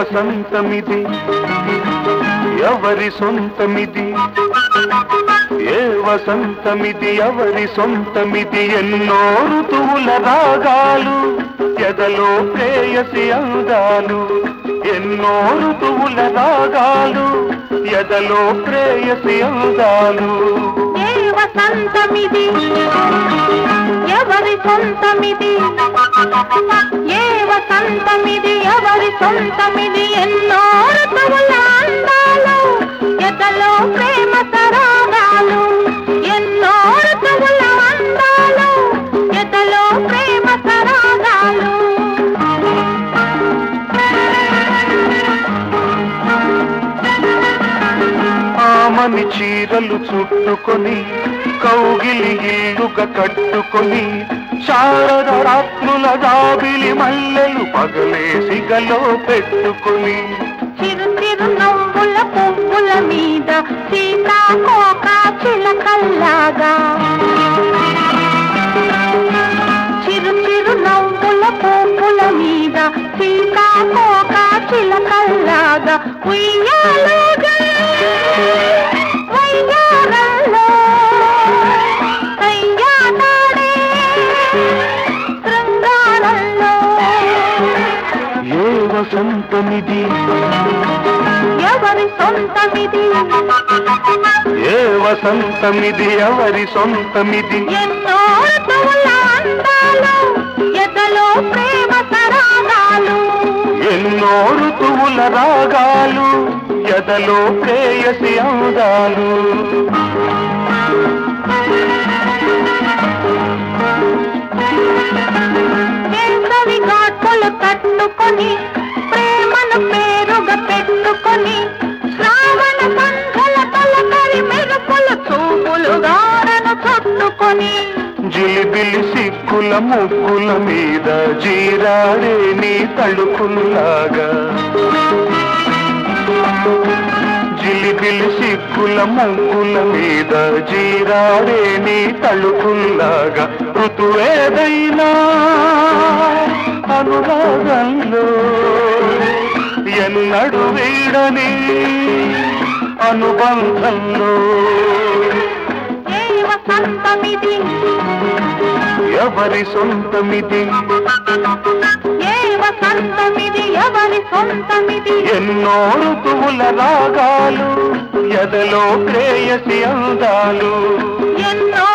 వసంతమిది ఎవరి సొంతమిది ఏ వసంతమిది ఎవరి సొంతమిది ఎన్నో ఋతువుల రాగాలు ఎదలో ప్రేయసి అందాలు ఎన్నో ఋతువుల రాగాలు ఎదలో ప్రేయసి అందాలు ఏ వసంతమిది ఎవరి సొంతమిది ఏ వసంతమిది ఎవరి సొంతమిది ఎన్నో ఋతువుల అందాలు ఎదలో ప్రేమ సరాగాలు ఎన్నో ఋతువుల అందాలు ఎదలో ప్రేమ సరాగాలు ఆమని చీరలు చుట్టుకొని కౌగిలి ఇల్లుగా కట్టుకొని శారద రాత్రుల జాబిలి మల్లెలు పగలేసి గలో పెట్టుకొని చిరు చిరు నవ్వుల పువ్వుల మీద సీతాకోక చిలకల్లాగా చిరు చిరు నవ్వుల పువ్వుల మీద సీతాకోక చిలకల్లాగా ఉయ్యాలుగా వయ్యారంలో అయ్యానాడే శృంగారంలో ఏ వసంతమిది ఎవరి సొంతమిది ఏ వసంతమిది ఎవరి సొంతమిది ఎన్నో ఋతువుల అందాలు ఎదలో ప్రేమ సరాగాలు ఎన్నో ఋతువుల రాగాలు ఎదలో ప్రేయసి అందాలు వేసవి ఘాటులు తట్టుకొని ప్రేమను పేరుగా పెట్టుకొని శ్రావణ సంఘల తలకరి మెరుపులు చూపులు గారను చుట్టుకొని జిలిబిలి సిక్కుల ముగ్గుల మీద జీరాడే నీ తడుకుల్లాగా జిలిబిలి సిక్కుల ముగ్గుల మీద జీరాడే నీ తడుకుల్లాగా ఋతువేదైనా అనురాగంలో ఎన్నడు వీడని అనుబంధంలో ఏ వసంతమిది ఎవరి సొంతమిది ఏ వసంతమిది ఎవరి సొంతమిది ఎన్నో ఋతువుల రాగాలు ఎదలో ప్రేయసి అందాలు ఎన్నో